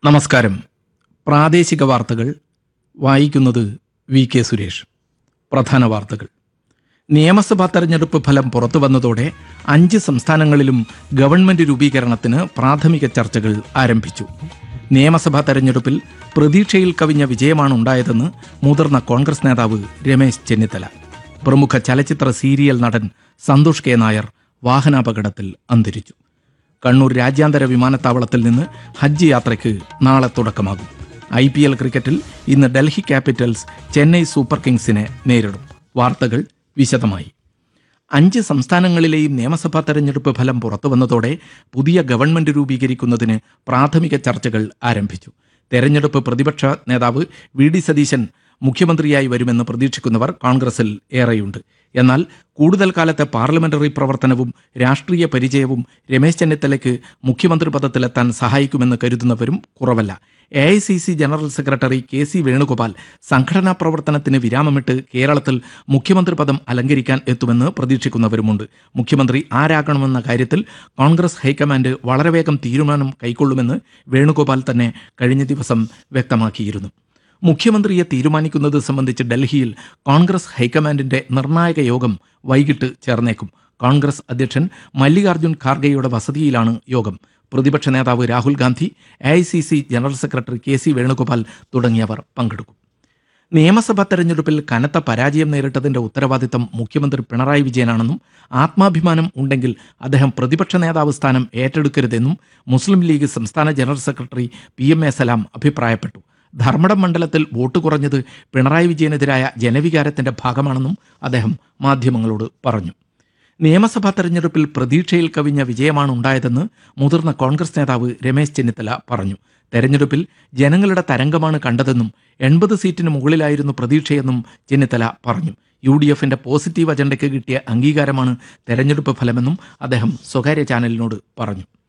നമസ്കാരം പ്രാദേശിക വാർത്തകൾ വായിക്കുന്നത് വി കെ സുരേഷ് പ്രധാന വാർത്തകൾ നിയമസഭാ തെരഞ്ഞെടുപ്പ് ഫലം പുറത്തു വന്നതോടെ അഞ്ച് സംസ്ഥാനങ്ങളിലും ഗവൺമെന്റ് രൂപീകരണത്തിന് പ്രാഥമിക ചർച്ചകൾ ആരംഭിച്ചു നിയമസഭാ തെരഞ്ഞെടുപ്പിൽ പ്രതീക്ഷയിൽ കവിഞ്ഞ വിജയമാണ് ഉണ്ടായതെന്ന് മുതിർന്ന കോൺഗ്രസ് നേതാവ് രമേശ് ചെന്നിത്തല പ്രമുഖ ചലച്ചിത്ര സീരിയൽ നടൻ സന്തോഷ് കെ നായർ വാഹനാപകടത്തിൽ അന്തരിച്ചു കണ്ണൂർ രാജ്യാന്തര വിമാനത്താവളത്തിൽ നിന്ന് ഹജ്ജ് യാത്രയ്ക്ക് നാളെ തുടക്കമാകും ഐ പി എൽ ക്രിക്കറ്റിൽ ഇന്ന് ഡൽഹി ക്യാപിറ്റൽസ് ചെന്നൈ സൂപ്പർ കിങ്സിനെ നേരിടും വാർത്തകൾ വിശദമായി അഞ്ച് സംസ്ഥാനങ്ങളിലെയും നിയമസഭാ തെരഞ്ഞെടുപ്പ് ഫലം പുറത്തുവന്നതോടെ പുതിയ ഗവൺമെന്റ് രൂപീകരിക്കുന്നതിന് പ്രാഥമിക ചർച്ചകൾ ആരംഭിച്ചു തെരഞ്ഞെടുപ്പ് പ്രതിപക്ഷ നേതാവ് വി ഡി സതീശൻ മുഖ്യമന്ത്രിയായി വരുമെന്ന് പ്രതീക്ഷിക്കുന്നവർ കോൺഗ്രസിൽ ഏറെയുണ്ട് എന്നാൽ കൂടുതൽ കാലത്തെ പാർലമെന്ററി പ്രവർത്തനവും രാഷ്ട്രീയ പരിചയവും രമേശ് ചെന്നിത്തലയ്ക്ക് മുഖ്യമന്ത്രി പദത്തിലെത്താൻ സഹായിക്കുമെന്ന് കരുതുന്നവരും കുറവല്ല A I C C general secretary K C Venugopal സംഘടനാ പ്രവർത്തനത്തിന് വിരാമമിട്ട് കേരളത്തിൽ മുഖ്യമന്ത്രി പദം അലങ്കരിക്കാൻ എത്തുമെന്ന് പ്രതീക്ഷിക്കുന്നവരുമുണ്ട് മുഖ്യമന്ത്രി ആരാകണമെന്ന കാര്യത്തിൽ കോൺഗ്രസ് ഹൈക്കമാൻഡ് വളരെ വേഗം തീരുമാനം കൈക്കൊള്ളുമെന്ന് വേണുഗോപാൽ തന്നെ കഴിഞ്ഞ ദിവസം വ്യക്തമാക്കിയിരുന്നു മുഖ്യമന്ത്രിയെ തീരുമാനിക്കുന്നത് സംബന്ധിച്ച് ഡൽഹിയിൽ കോൺഗ്രസ് ഹൈക്കമാൻഡിന്റെ നിർണായക യോഗം വൈകിട്ട് ചേർന്നേക്കും കോൺഗ്രസ് അധ്യക്ഷൻ മല്ലികാർജ്ജുൻ ഖാർഗെയുടെ വസതിയിലാണ് യോഗം പ്രതിപക്ഷ നേതാവ് Rahul Gandhi A general secretary K C Venugopal തുടങ്ങിയവർ പങ്കെടുക്കും നിയമസഭാ തെരഞ്ഞെടുപ്പിൽ കനത്ത പരാജയം നേരിട്ടതിന്റെ ഉത്തരവാദിത്തം മുഖ്യമന്ത്രി പിണറായി വിജയനാണെന്നും ആത്മാഭിമാനം ഉണ്ടെങ്കിൽ അദ്ദേഹം പ്രതിപക്ഷ നേതാവ് സ്ഥാനം ഏറ്റെടുക്കരുതെന്നും മുസ്ലിം ലീഗ് സംസ്ഥാന general secretary P M A Salam അഭിപ്രായപ്പെട്ടു ധർമ്മടം മണ്ഡലത്തിൽ വോട്ട് കുറഞ്ഞത് പിണറായി വിജയനെതിരായ ജനവികാരത്തിന്റെ ഭാഗമാണെന്നും അദ്ദേഹം മാധ്യമങ്ങളോട് പറഞ്ഞു നിയമസഭാ തെരഞ്ഞെടുപ്പിൽ പ്രതീക്ഷയിൽ കവിഞ്ഞ വിജയമാണ് ഉണ്ടായതെന്ന് മുതിർന്ന കോൺഗ്രസ് നേതാവ് രമേശ് ചെന്നിത്തല പറഞ്ഞു തെരഞ്ഞെടുപ്പിൽ ജനങ്ങളുടെ തരംഗമാണ് കണ്ടതെന്നും എൺപത് സീറ്റിന് മുകളിലായിരുന്നു പ്രതീക്ഷയെന്നും ചെന്നിത്തല പറഞ്ഞു യു ഡി എഫിന്റെ പോസിറ്റീവ് അജണ്ടയ്ക്ക് കിട്ടിയ അംഗീകാരമാണ് തെരഞ്ഞെടുപ്പ് ഫലമെന്നും അദ്ദേഹം സ്വകാര്യ ചാനലിനോട് പറഞ്ഞു